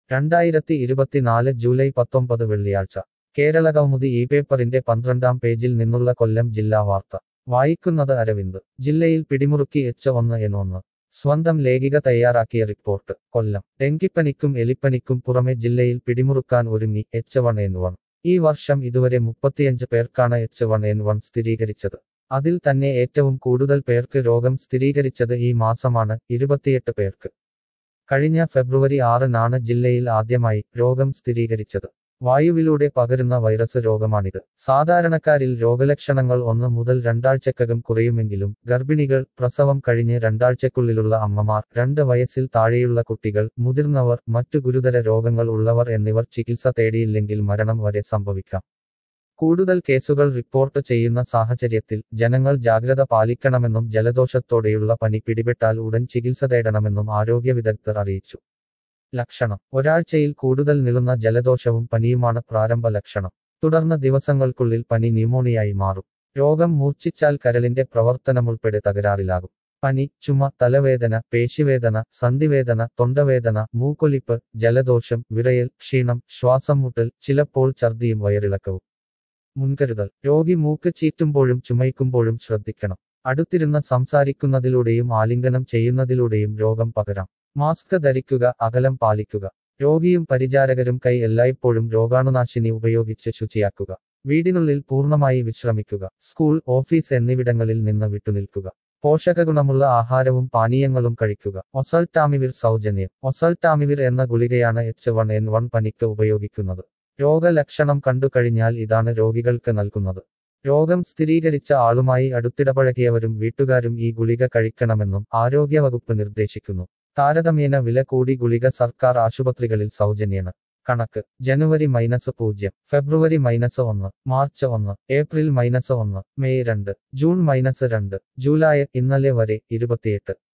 രണ്ടായിരത്തി ഇരുപത്തിനാല് ജൂലൈ പത്തൊമ്പത് വെള്ളിയാഴ്ച കേരളകൗമുദി ഈ പേപ്പറിന്റെ പന്ത്രണ്ടാം പേജിൽ നിന്നുള്ള കൊല്ലം ജില്ലാ വാർത്ത വായിക്കുന്നത് അരവിന്ദ് ജില്ലയിൽ പിടിമുറുക്കി എച്ച് ഒന്ന് എന്ന് ഒന്ന് സ്വന്തം ലേഖിക തയ്യാറാക്കിയ റിപ്പോർട്ട് കൊല്ലം ഡെങ്കിപ്പനിക്കും എലിപ്പനിക്കും പുറമെ ജില്ലയിൽ പിടിമുറുക്കാൻ ഒരുങ്ങി എച്ച് വൺ എൻ വൺ ഈ വർഷം ഇതുവരെ മുപ്പത്തിയഞ്ച് പേർക്കാണ് എച്ച് വൺ എൻ വൺ സ്ഥിരീകരിച്ചത് അതിൽ തന്നെ ഏറ്റവും കൂടുതൽ പേർക്ക് രോഗം സ്ഥിരീകരിച്ചത് ഈ മാസമാണ് ഇരുപത്തിയെട്ട് പേർക്ക് കഴിഞ്ഞ ഫെബ്രുവരി ആറിനാണ് ജില്ലയിൽ ആദ്യമായി രോഗം സ്ഥിരീകരിച്ചത് വായുവിലൂടെ പകരുന്ന വൈറസ് രോഗമാണിത് സാധാരണക്കാരിൽ രോഗലക്ഷണങ്ങൾ ഒന്ന് മുതൽ രണ്ടാഴ്ചക്കകം കുറയുമെങ്കിലും ഗർഭിണികൾ പ്രസവം കഴിഞ്ഞ് രണ്ടാഴ്ചക്കുള്ളിലുള്ള അമ്മമാർ രണ്ട് വയസ്സിൽ താഴെയുള്ള കുട്ടികൾ മുതിർന്നവർ മറ്റു ഗുരുതര രോഗങ്ങൾ ഉള്ളവർ എന്നിവർ ചികിത്സ തേടിയില്ലെങ്കിൽ മരണം വരെ സംഭവിക്കാം കൂടുതൽ കേസുകൾ റിപ്പോർട്ട് ചെയ്യുന്ന സാഹചര്യത്തിൽ ജനങ്ങൾ ജാഗ്രത പാലിക്കണമെന്നും ജലദോഷത്തോടെയുള്ള പനി പിടിപെട്ടാൽ ഉടൻ ചികിത്സ തേടണമെന്നും ആരോഗ്യ വിദഗ്ധർ അറിയിച്ചു ലക്ഷണം ഒരാഴ്ചയിൽ കൂടുതൽ നിളുന്ന ജലദോഷവും പനിയുമാണ് പ്രാരംഭ ലക്ഷണം തുടർന്ന് ദിവസങ്ങൾക്കുള്ളിൽ പനി ന്യൂമോണിയായി മാറും രോഗം മൂർച്ഛിച്ചാൽ കരളിന്റെ പ്രവർത്തനമുൾപ്പെടെ തകരാറിലാകും പനി ചുമ തലവേദന പേശിവേദന സന്ധിവേദന തൊണ്ടവേദന മൂക്കൊലിപ്പ് ജലദോഷം വിറയൽ ക്ഷീണം ശ്വാസം മുട്ടൽ ചിലപ്പോൾ ഛർദിയും വയറിളക്കവും മുൻകരുതൽ രോഗി മൂക്ക് ചീറ്റുമ്പോഴും ചുമയ്ക്കുമ്പോഴും ശ്രദ്ധിക്കണം അടുത്തിരുന്ന് സംസാരിക്കുന്നതിലൂടെയും ആലിംഗനം ചെയ്യുന്നതിലൂടെയും രോഗം പകരാം മാസ്ക് ധരിക്കുക അകലം പാലിക്കുക രോഗിയും പരിചാരകരും കൈ എല്ലായ്പ്പോഴും രോഗാണുനാശിനി ഉപയോഗിച്ച് ശുചിയാക്കുക വീടിനുള്ളിൽ പൂർണ്ണമായി വിശ്രമിക്കുക സ്കൂൾ ഓഫീസ് എന്നിവിടങ്ങളിൽ നിന്ന് വിട്ടുനിൽക്കുക പോഷകഗുണമുള്ള ആഹാരവും പാനീയങ്ങളും കഴിക്കുക ഒസൾട്ടാമിവിർ സൗജന്യം ഒസൾട്ടാമിവിർ എന്ന ഗുളികയാണ് എച്ച് വൺ എൻ വൺ പനിക്ക് ഉപയോഗിക്കുന്നത് രോഗലക്ഷണം കണ്ടുകഴിഞ്ഞാൽ ഇതാണ് രോഗികൾക്ക് നൽകുന്നത് രോഗം സ്ഥിരീകരിച്ച ആളുമായി അടുത്തിടപഴകിയവരും വീട്ടുകാരും ഈ ഗുളിക കഴിക്കണമെന്നും ആരോഗ്യവകുപ്പ് നിർദ്ദേശിക്കുന്നു താരതമ്യേന വില കൂടി ഗുളിക സർക്കാർ ആശുപത്രികളിൽ സൗജന്യാണ് കണക്ക് ജനുവരി മൈനസ് പൂജ്യം ഫെബ്രുവരി മൈനസ് ഒന്ന് മാർച്ച് ഒന്ന് ഏപ്രിൽ മൈനസ് ഒന്ന് മെയ് രണ്ട് ജൂൺ മൈനസ് രണ്ട് ജൂലൈ ഇന്നലെ വരെ ഇരുപത്തിയെട്ട്